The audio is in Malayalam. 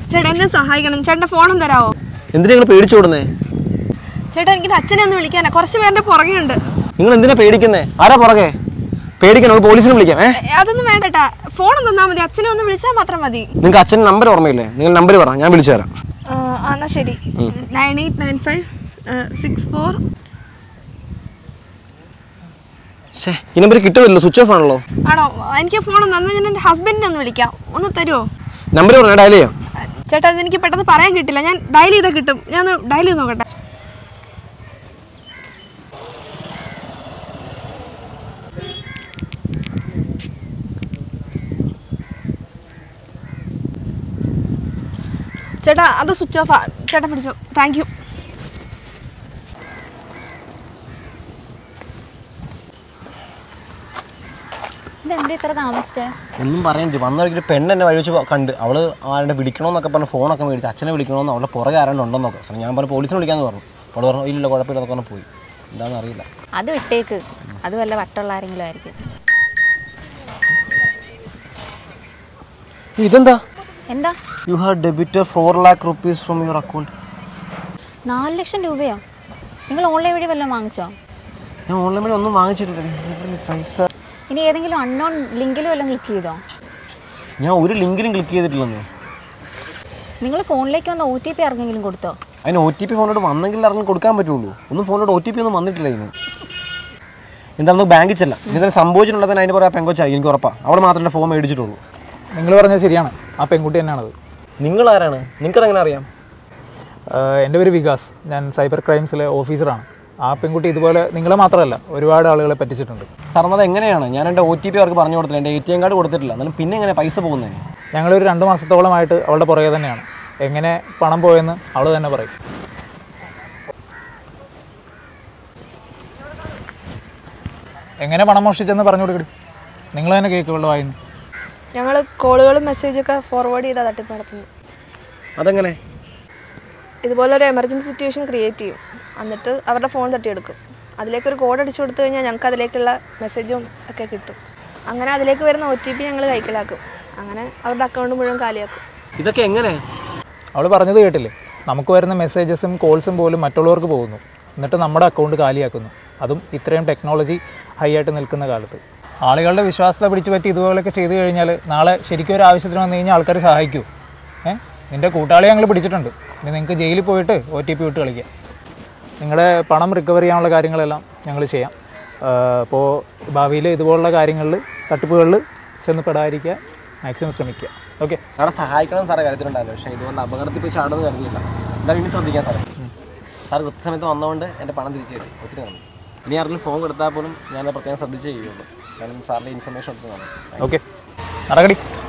ചേട്ടാ എന്നെ സഹായിക്കണം ചേട്ടൻ്റെ ഫോണും തരാമോ എന്തിനാ നിങ്ങൾ പേടിച്ചു കൊടുന്നേ ചേട്ടാ എനിക്ക് അച്ഛനെ ഒന്ന് വിളിക്കാനാ കുറച്ച് പേരുടെ പുറകെ ഉണ്ട് നിങ്ങൾ എന്തിനാ പേടിക്കുന്നേ ആരാ പുറകെ പേടിക്കണം നമുക്ക് പോലീസിനെ വിളിക്കാം ഏ അതൊന്നും വേണ്ടട്ടാ ഫോൺ തന്നാൽ മതി അച്ഛനെ ഒന്ന് വിളിച്ചാൽ മാത്രം മതി നിങ്ങൾക്ക് അച്ഛൻ്റെ നമ്പർ ഓർമ്മയില്ലേ നിങ്ങൾ നമ്പർ പറ ഞാൻ വിളിച്ചു തരാം ആ, ആ, എന്നാ ശരി nine eight nine five six four ശേ ഈ നമ്പർ കിട്ടുന്നില്ല സ്വിച്ച് ഓഫ് ആണല്ലോ ആണോ എനിക്ക് ഫോൺ ഒന്ന് ഞാൻ എൻ്റെ ഹസ്ബൻഡിനെ ഒന്ന് വിളിക്കാം ഒന്ന് തരുമോ നമ്പർ പറഞ്ഞാൽ ഡയൽ ചെയ്യാം ചേട്ടാ അതെനിക്ക് പെട്ടെന്ന് പറയാൻ കിട്ടില്ല ഞാൻ ഡയൽ ചെയ്താൽ കിട്ടും ഞാൻ ഒന്ന് ഡയൽ ചെയ്ത് നോക്കട്ടെ ചേട്ടാ അത് സ്വിച്ച് ഓഫാ ചേട്ടാ പിടിച്ചോ താങ്ക് യു ഇതെന്താ ഇത്ര താമസിച്ചേ ഒന്നും പറയണ്ട വന്ന വഴിക്ക് ഒരു പെണ്ണ് എന്നെ വഴി വെച്ച് കണ്ട് അവള് ആരുടെ വിളിക്കണമെന്നൊക്കെ പറഞ്ഞ് ഫോണൊക്കെ മേടിച്ച് അച്ഛനെ വിളിക്കണമെന്ന് അവളുടെ പുറകെ ആരാണ്ട് ഉണ്ടെന്നൊക്കെ അപ്പോൾ ഞാൻ പറഞ്ഞു പോലീസിനെ വിളിക്കാമെന്ന് പറഞ്ഞു അവൾ പറഞ്ഞു ഇല്ല കുഴപ്പമില്ല എന്നൊക്കെ പറഞ്ഞ് പോയി എന്താണെന്ന് അറിയില്ല അത് വിട്ടേക്ക് അത് വല്ല വട്ടുള്ള ആരെങ്കിലും ആയിരിക്കും ഇതെന്താ എന്താ you have debited four lakh rupees from your account നാല് ലക്ഷം രൂപയോ നിങ്ങൾ ഓൺലൈൻ വഴി വല്ലതും വാങ്ങിച്ചോ ഞാൻ ഓൺലൈൻ വഴി ഒന്നും വാങ്ങിച്ചിട്ടില്ല പൈസ ഇനി ഏതെങ്കിലും അൺനോൺ ലിങ്കിൽ വല്ലതും ക്ലിക്ക് ചെയ്തോ ഞാൻ ഒരു ലിങ്കിലും ക്ലിക്ക് ചെയ്തിട്ടില്ലെന്നേ നിങ്ങൾ ഫോണിലേക്ക് വന്ന ഒ ടി പി ആർക്കെങ്കിലും കൊടുത്തോ അതിന് ഒ ടി പി ഫോണോട് വന്നെങ്കിൽ ഇറങ്ങി കൊടുക്കാൻ പറ്റുള്ളൂ ഒന്നും ഫോണോട് ഒ ടി പി ഒന്നും വന്നിട്ടില്ല ഇന്ന് എന്താ നമുക്ക് ബാങ്കിൽ ചെല്ലാം ഇനി സംഭവിച്ചിട്ടുണ്ടെന്ന് അതിന് പറയാം പെങ്കൊച്ചായി എനിക്ക് ഉറപ്പാ അവിടെ മാത്രമേ ഫോൺ മേടിച്ചിട്ടുള്ളൂ നിങ്ങൾ പറഞ്ഞത് ശരിയാണ് ആ പെൺകുട്ടി തന്നെയാണത് നിങ്ങൾ ആരാണ് നിങ്ങൾക്ക് എങ്ങനെ അറിയാം ആഹ് എൻ്റെ പേര് വികാസ് ഞാൻ സൈബർ ക്രൈംസിലെ ഓഫീസറാണ് ആ പെൺകുട്ടി ഇതുപോലെ നിങ്ങളെ മാത്രമല്ല ഒരുപാട് ആളുകളെ പറ്റിച്ചിട്ടുണ്ട് സാർ അത് എങ്ങനെയാണ് ഞാൻ എൻ്റെ ഒ ടി പി അവർക്ക് പറഞ്ഞു കൊടുത്തില്ല എൻ്റെ എ ടി എം കാർഡ് കൊടുത്തിട്ടില്ല എന്നാലും പിന്നെ എങ്ങനെ പൈസ പോകുന്നത് ഞങ്ങളൊരു രണ്ട് മാസത്തോളമായിട്ട് അവളുടെ പുറകെ തന്നെയാണ് എങ്ങനെ പണം പോയെന്ന് അവൾ തന്നെ പറയും എങ്ങനെ പണം മോഷ്ടിച്ചെന്ന് പറഞ്ഞു കൊടുക്കടി നിങ്ങൾ തന്നെ കേക്ക് വെള്ളം വായിന്ന് ഞങ്ങൾ കോളുകളും മെസ്സേജൊക്കെ ഫോർവേഡ് ചെയ്താൽ തട്ടിപ്പ് നടത്തുന്നു അതെങ്ങനെ ഇതുപോലൊരു എമർജൻസി സിറ്റുവേഷൻ ക്രിയേറ്റ് ചെയ്യും എന്നിട്ട് അവരുടെ ഫോൺ തട്ടിയെടുക്കും അതിലേക്ക് ഒരു കോഡ് അടിച്ചു കൊടുത്തു കഴിഞ്ഞാൽ ഞങ്ങൾക്ക് അതിലേക്കുള്ള മെസ്സേജും ഒക്കെ കിട്ടും അങ്ങനെ അതിലേക്ക് വരുന്ന ഒ ടി പി ഞങ്ങൾ കൈക്കലാക്കും അങ്ങനെ അവരുടെ അക്കൗണ്ട് മുഴുവൻ കാലിയാക്കും ഇതൊക്കെ എങ്ങനെ അവൾ പറഞ്ഞത് കേട്ടില്ലേ നമുക്ക് വരുന്ന മെസ്സേജസും കോൾസും പോലും മറ്റുള്ളവർക്ക് പോകുന്നു എന്നിട്ട് നമ്മുടെ അക്കൗണ്ട് കാലിയാക്കുന്നു അതും ഇത്രയും ടെക്നോളജി ഹൈ ആയിട്ട് നിൽക്കുന്ന കാലത്ത് ആളുകളുടെ വിശ്വാസത്തെ പിടിച്ചു പറ്റി ഇതുപോലെയൊക്കെ ചെയ്തു കഴിഞ്ഞാൽ നാളെ ശരിക്കും ഒരു ആവശ്യത്തിന് വന്നു കഴിഞ്ഞാൽ ആൾക്കാർ സഹായിക്കൂ ഏ നിൻ്റെ കൂട്ടാളി ഞങ്ങൾ പിടിച്ചിട്ടുണ്ട് ഇനി നിങ്ങൾക്ക് ജയിലിൽ പോയിട്ട് ഒ ടി പി വിട്ട് കളിക്കാം നിങ്ങളുടെ പണം റിക്കവർ ചെയ്യാനുള്ള കാര്യങ്ങളെല്ലാം ഞങ്ങൾ ചെയ്യാം അപ്പോൾ ഭാവിയിൽ ഇതുപോലുള്ള കാര്യങ്ങളിൽ തട്ടിപ്പുകളിൽ ചെന്ന് പെടാതിരിക്കാൻ മാക്സിമം ശ്രമിക്കുക ഓക്കെ അവിടെ സഹായിക്കണം സാറേ കാര്യത്തിലുണ്ടായിരുന്നു പക്ഷേ ഇതുകൊണ്ട് അപകടത്തിൽ പോയി ചാടുന്നത് കരുതിയില്ല എന്തായാലും ഇനി ശ്രദ്ധിക്കാം സാറേ സാർ കൃത്യസമയത്ത് വന്നതുകൊണ്ട് എൻ്റെ പണം തിരിച്ചു കിട്ടി ഒത്തിരി നന്ദി ഇനി ആരെങ്കിലും ഫോൺ കൊടുത്താൽ പോലും ഞാൻ പ്രത്യേകം ശ്രദ്ധിച്ചേ ചെയ്യുള്ളൂ കാരണം സാറിൻ്റെ ഇൻഫർമേഷൻ എടുത്ത് കാണും ഓക്കെ നടക്കടി